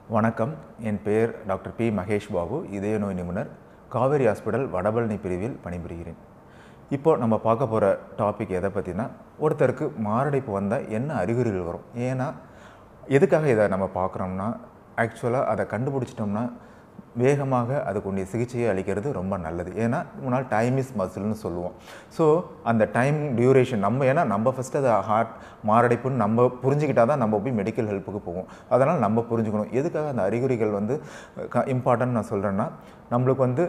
வணக்கம் என் பெயர் doctor B Mahesh Babu இதய நோய் நிபுணர் காவேரி ஹாஸ்பிட்டல் வடபழனி பிரிவில் பணிபுரிகிறேன் இப்போ நம்ம பார்க்க போகிற டாபிக் எதை பற்றினா ஒருத்தருக்கு மாரடைப்பு வந்தால் என்ன அறிகுறிகள் வரும் ஏன்னா எதுக்காக இதை நம்ம பார்க்குறோம்னா ஆக்சுவலாக அதை கண்டுபிடிச்சிட்டோம்னா வேகமாக அதுக்குண்டிய சிகிச்சையை அளிக்கிறது ரொம்ப நல்லது ஏன்னா முன்னால் டைம் இஸ் மசில்னு சொல்லுவோம் ஸோ அந்த டைம் டியூரேஷன் நம்ம ஏன்னா நம்ம ஃபஸ்ட்டு அதை ஹார்ட் மாரடைப்புன்னு நம்ம புரிஞ்சுக்கிட்டா தான் நம்ம போய் மெடிக்கல் ஹெல்ப்புக்கு போவோம் அதனால் நம்ம புரிஞ்சுக்கணும் எதுக்காக அந்த அறிகுறிகள் வந்து இம்பார்ட்டன்ட் நான் சொல்கிறேன்னா நம்மளுக்கு வந்து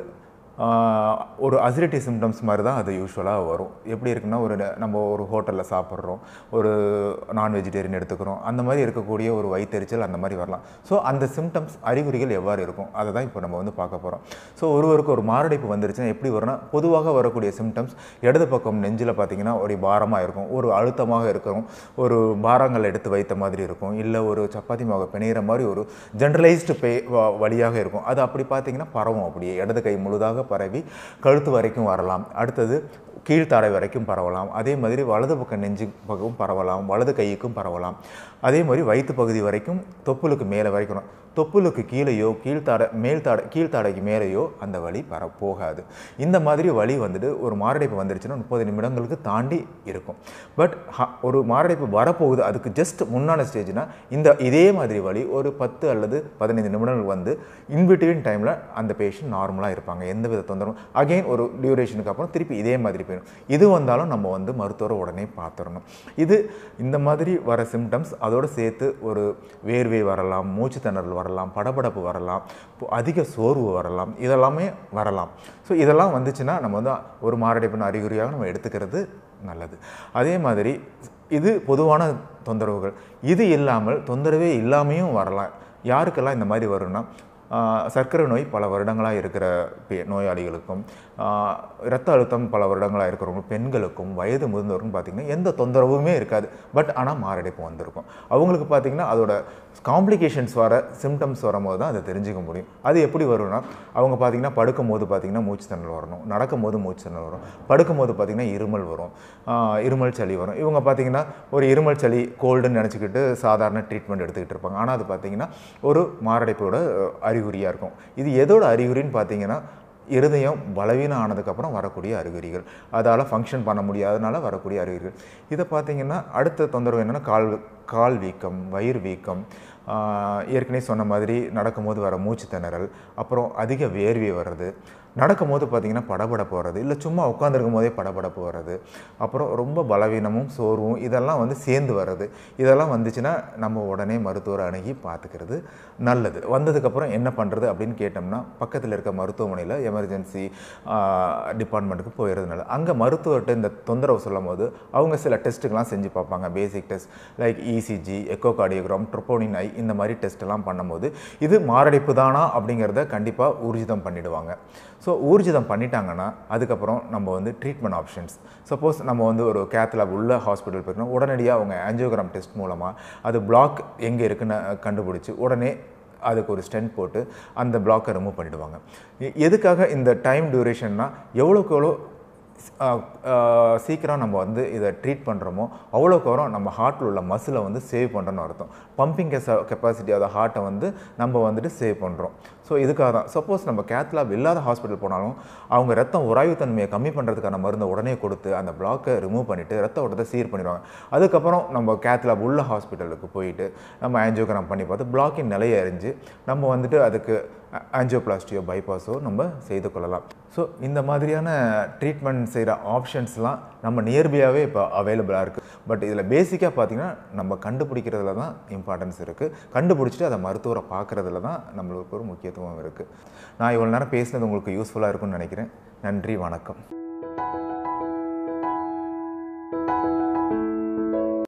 ஆஹ், ஒரு அசிடிட்டி சிம்டம்ஸ் மாதிரி தான் அது யூஸ்வலாக வரும் எப்படி இருக்குன்னா ஒரு ந- நம்ம ஒரு ஹோட்டலில் சாப்பிட்றோம் ஒரு நான் வெஜிடேரியன் எடுத்துக்கிறோம் அந்த மாதிரி இருக்கக்கூடிய ஒரு வயிற்றெரிச்சல் அந்த மாதிரி வரலாம் ஸோ அந்த சிம்டம்ஸ் அறிகுறிகள் எவ்வாறு இருக்கும் அதை தான் இப்போ நம்ம வந்து பார்க்க போகிறோம் ஸோ ஒருவருக்கு ஒரு மாரடைப்பு வந்துருச்சுன்னா எப்படி வரும்னா பொதுவாக வரக்கூடிய சிம்டம்ஸ் இடது பக்கம் நெஞ்சில் பார்த்தீங்கன்னா ஒரு பாரமாக இருக்கும் ஒரு அழுத்தமாக இருக்கும் ஒரு பாரங்கள் எடுத்து வைத்த மாதிரி இருக்கும் இல்லை ஒரு சப்பாத்தி மாவு பிணையிற மாதிரி ஒரு ஜென்ரலைஸ்டு பே வ- வழியாக இருக்கும் அது அப்படி பார்த்தீங்கன்னா பரவும் அப்படியே இடது கை முழுதாக பரவி கழுத்து வரைக்கும் வரலாம் அடுத்தது கீழ்த்தாடை வரைக்கும் பரவலாம் அதே மாதிரி வலது பக்கம் நெஞ்சு பக்கம் பரவலாம் வலது கைக்கும் பரவலாம் அதே மாதிரி வயிற்று பகுதி வரைக்கும் தொப்புளுக்கு மேலே வரைக்கும் தொப்புளுக்கு கீழேயோ கீழ்த்தாடை மேல்தாடை கீழ்த்தாடைக்கு மேலேயோ அந்த வலி பர போகாது இந்த மாதிரி வலி வந்துட்டு ஒரு மாரடைப்பு வந்துருச்சுன்னா முப்பது நிமிடங்களுக்கு தாண்டி இருக்கும் பட் ஒரு மாரடைப்பு வரப்போகுது அதுக்கு ஜஸ்ட் முன்னான ஸ்டேஜ்னா இந்த இதே மாதிரி வலி ஒரு பத்து அல்லது பதினைந்து நிமிடங்கள் வந்து இன்பிட்வீன் டைமில் அந்த பேஷண்ட் நார்மலாக இருப்பாங்க எந்த வித தொந்தரவும் அகைன் ஒரு டியூரேஷனுக்கு அப்புறம் திருப்பி இதே மாதிரி போயிடும் இது வந்தாலும் நம்ம வந்து மருத்துவரை உடனே பார்த்துடணும் இது இந்த மாதிரி வர சிம்டம்ஸ் அதோடு சேர்த்து ஒரு வேர்வை வரலாம் மூச்சு திணறல் வரலாம் படபடப்பு வரலாம் இப்போ அதிக சோர்வு வரலாம் இதெல்லாமே வரலாம் ஸோ இதெல்லாம் வந்துச்சுன்னா நம்ம வந்து ஒரு மாரடைப்பின் அறிகுறியாக நம்ம எடுத்துக்கிறது நல்லது அதே மாதிரி இது பொதுவான தொந்தரவுகள் இது இல்லாமல் தொந்தரவே இல்லாமையும் வரலாம் யாருக்கெல்லாம் இந்த மாதிரி வரும்னா ஆஹ், சர்க்கரை நோய் பல வருடங்களாக இருக்கிற பே- நோயாளிகளுக்கும் ஆஹ், இரத்த அழுத்தம் பல வருடங்களாக இருக்கிறவங்க பெண்களுக்கும் வயது முதிர்ந்தவருக்கும் பார்த்திங்கன்னா எந்த தொந்தரவுமே இருக்காது பட் ஆனால் மாரடைப்பு வந்திருக்கும் அவங்களுக்கு பார்த்திங்கன்னா அதோட காம்ப்ளிகேஷன்ஸ் வர சிம்டம்ஸ் வரும்போது தான் அதை தெரிஞ்சுக்க முடியும் அது எப்படி வரும்னா அவங்க பார்த்திங்கன்னா படுக்கும் போது பார்த்திங்கன்னா மூச்சு திணறல் வரணும் நடக்கும் போது மூச்சு திணறல் வரும் படுக்கும் போது பார்த்திங்கன்னா இருமல் வரும் ஆஹ், இருமல் சளி வரும் இவங்க பார்த்திங்கன்னா ஒரு இருமல் சளி கோல்டுன்னு நினச்சிக்கிட்டு சாதாரண ட்ரீட்மெண்ட் எடுத்துக்கிட்டு இருப்பாங்க ஆனால் அது பார்த்திங்கன்னா ஒரு மாரடைப்போட அறிகுறியாக இருக்கும் இது எதோட அறிகுறின்னு பார்த்தீங்கன்னா இருதயம் பலவீனம் ஆனதுக்கப்புறம் வரக்கூடிய அறிகுறிகள் அதால் ஃபங்க்ஷன் பண்ண முடியாதனால வரக்கூடிய அறிகுறிகள் இதை பார்த்தீங்கன்னா அடுத்த தொந்தரவு என்னென்னா கால் கால் வீக்கம் வயிறு வீக்கம் ஆஹ், ஏற்கனவே சொன்ன மாதிரி நடக்கும்போது வர மூச்சு திணறல் அப்புறம் அதிக வேர்வை வர்றது நடக்கும்போது பார்த்தீங்கன்னா படபடப்பு வர்றது இல்லை சும்மா உட்காந்துருக்கும் போதே படபடப்பு வர்றது அப்புறம் ரொம்ப பலவீனமும் சோர்வும் இதெல்லாம் வந்து சேர்ந்து வர்றது இதெல்லாம் வந்துச்சுன்னா நம்ம உடனே மருத்துவரை அணுகி பார்த்துக்கிறது நல்லது வந்ததுக்கப்புறம் என்ன பண்ணுறது அப்படின்னு கேட்டோம்னா பக்கத்தில் இருக்க மருத்துவமனையில் எமர்ஜென்சி டிபார்ட்மெண்ட்டுக்கு போயிடுறது நல்லது அங்கே மருத்துவர்கிட்ட இந்த தொந்தரவு சொல்லும் போது அவங்க சில டெஸ்ட்டுக்கெல்லாம் செஞ்சு பார்ப்பாங்க basic test like ECG echo cardiogram troponin I இந்த மாதிரி டெஸ்ட் எல்லாம் பண்ணும்போது இது மாரடைப்பு தானா அப்படிங்கிறத கண்டிப்பாக ஊர்ஜிதம் பண்ணிடுவாங்க ஸோ ஊர்ஜிதம் பண்ணிட்டாங்கன்னா அதுக்கப்புறம் நம்ம வந்து ட்ரீட்மெண்ட் ஆப்ஷன்ஸ் சப்போஸ் நம்ம வந்து ஒரு கேத்லாப் உள்ள ஹாஸ்பிட்டல் போயிருக்கோம் உடனடியாக அவங்க ஆஞ்சியோகிராம் டெஸ்ட் மூலமாக அது பிளாக் எங்கே இருக்குன்னு கண்டுபிடிச்சி உடனே அதுக்கு ஒரு ஸ்டென்ட் போட்டு அந்த பிளாக்கை ரிமூவ் பண்ணிடுவாங்க எ- எதுக்காக இந்த டைம் டியூரேஷன்னா எவ்வளோக்கு எவ்வளோ ஆஹ் ஆஹ் சீக்கிரம் நம்ம வந்து இதை ட்ரீட் பண்ணுறோமோ அவ்வளோக்கு வரும் நம்ம ஹார்ட்டில் உள்ள மசிலை வந்து சேவ் பண்ணுறோன்னு அர்த்தம் பம்பிங் கெப்பாசிட்டி அதை ஹார்ட்டை வந்து நம்ம வந்துட்டு சேவ் பண்ணுறோம் ஸோ இதுக்காக தான் சப்போஸ் நம்ம கேத்லாப் இல்லாத ஹாஸ்பிட்டல் போனாலும் அவங்க ரத்தம் உராய்வுத்தன்மையை கம்மி பண்ணுறதுக்கான மருந்தை உடனே கொடுத்து அந்த பிளாக்கை ரிமூவ் பண்ணிவிட்டு ரத்த ஓட்டத்தை சீர் பண்ணிடுவாங்க அதுக்கப்புறம் நம்ம கேத்லாப் உள்ள ஹாஸ்பிட்டலுக்கு போயிட்டு நம்ம ஆஞ்சியோகிராம் பண்ணி பார்த்து பிளாக்கின் நிலையை அறிஞ்சு நம்ம வந்துட்டு அதுக்கு ஆஞ்சியோபிளாஸ்டியோ பைபாஸோ நம்ம செய்து கொள்ளலாம் ஸோ இந்த மாதிரியான ட்ரீட்மெண்ட் செய்கிற ஆப்ஷன்ஸ்லாம் நம்ம நியர்பையாகவே இப்போ அவைலபிளாக இருக்குது பட் இதில் பேசிக்காக பார்த்தீங்கன்னா நம்ம கண்டுபிடிக்கிறதுல தான் இம்பார்ட்டன்ஸ் இருக்குது கண்டுபிடிச்சிட்டு அதை மருத்துவரை பார்க்குறதுல தான் நம்மளுக்கு ஒரு முக்கியத்துவம் இருக்குது நான் இவ்வளோ நேரம் பேசினது உங்களுக்கு யூஸ்ஃபுல்லாக இருக்கும்னு நினைக்கிறேன் நன்றி வணக்கம்